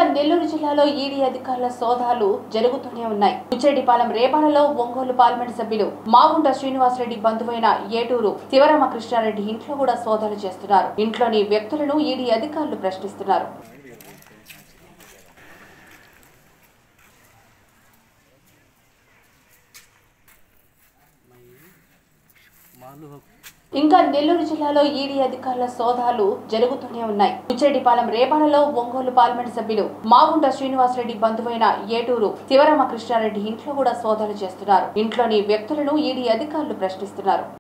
నెల్లూరు జిల్లాలో ఈడీ అధికారుల సోదాలు జరుగుతూనే ఉన్నాయి ఉచ్చేడిపాలెం రేపాలలో ఒంగోలు పార్లమెంట్ సభ్యులు మాగుంట శ్రీనివాసరెడ్డి బంధువైన ఏటూరు శివరామకృష్ణారెడ్డి ఇంట్లో కూడా సోదాలు చేస్తున్నారు ఇంట్లోని వ్యక్తులను ఈడీ అధికారులు ప్రశ్నిస్తున్నారు ఇంకా నెల్లూరు జిల్లాలో ఈడీ అధికారుల సోదాలు జరుగుతూనే ఉన్నాయి ఉచ్చేడిపాలెం రేపాలలో ఒంగోలు పార్లమెంట్ సభ్యులు మాగుంట శ్రీనివాసరెడ్డి బంధువైన ఏటూరు శివరామకృష్ణారెడ్డి ఇంట్లో కూడా సోదాలు చేస్తున్నారు ఇంట్లోని వ్యక్తులను ఈడీ అధికారులు ప్రశ్నిస్తున్నారు